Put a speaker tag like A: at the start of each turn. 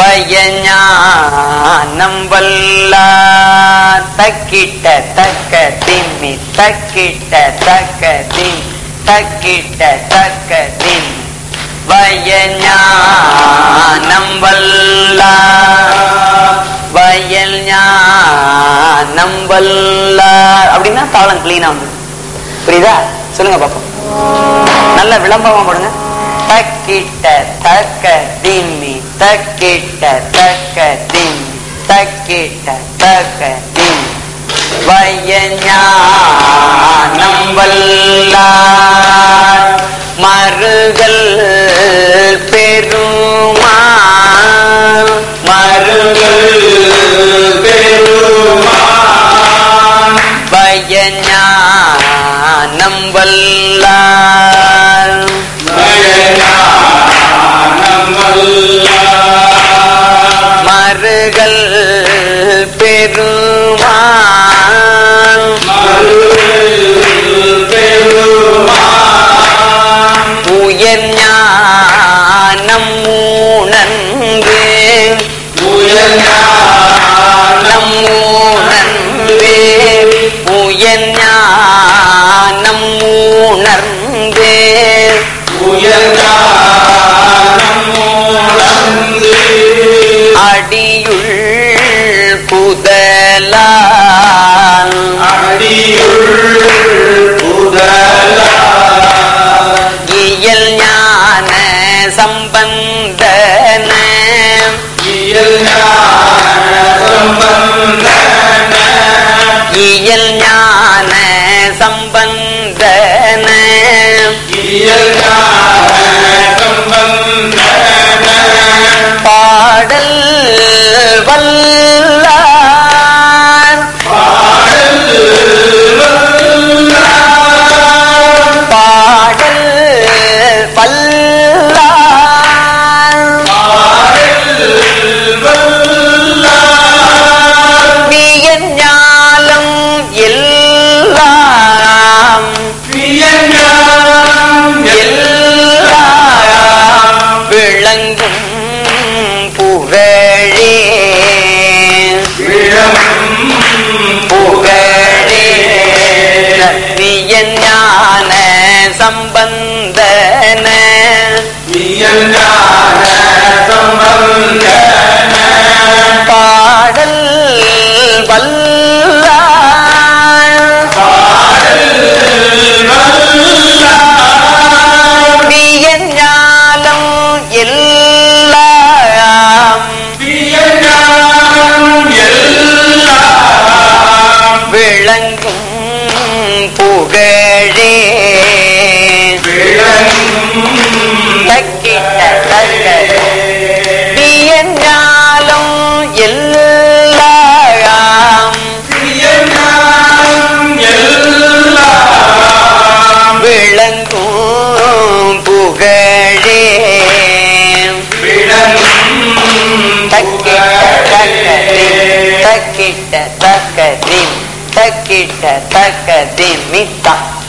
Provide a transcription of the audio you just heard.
A: வயஞானம் வல்ல தக்கிட்ட தக்க திம்மி தக்கிட்ட தக்க திம் தக்கிட்ட தக்க திம் வயஞானம் வல்ல வயல் ஞானம் வல்ல அப்படின்னா தாளம் கிளீனா வந்து புரியுதா சொல்லுங்க பாப்போம் நல்ல விளம்பரமா போடுங்க தக்கிட்ட தக்க திம்மி தக்கிட்ட தக்க திம்மி தக்கிட்ட தக்க திம்மி வயஞானம் வல்லார் மருகல் பெருமான் மருகல் பெருமான் வயஞானம் வல்லார் மருகல் பெருமான் உயர் ஞானம் ஊனன்று நம் ஊனன்று உயர் ஞானம் ஊனர்ந்து அடியுள் புதலான் இயல் ஞான சம்பந்தன இயல் ஞான சம்பந்தன பாடல் வல்லார் பாடல் வல்லார் வியன் ஞாலம் எல்லாம் எல்லாம் விளங்கும் புகழே புகழே சத்திய ஞான சம்பந்தன பாடல் வல்லார் வியன் ஞாலம் எல்லாம் விளங்கும் புகழே தக்கிட்ட தக்க வியன் ஞாலம் எல்லாம் விளங்கும் புகழே தக்கிட்ட தக்க திம் தக்கிட்ட தக்க திம் தக்கிட்ட தக்க திம் மித்தா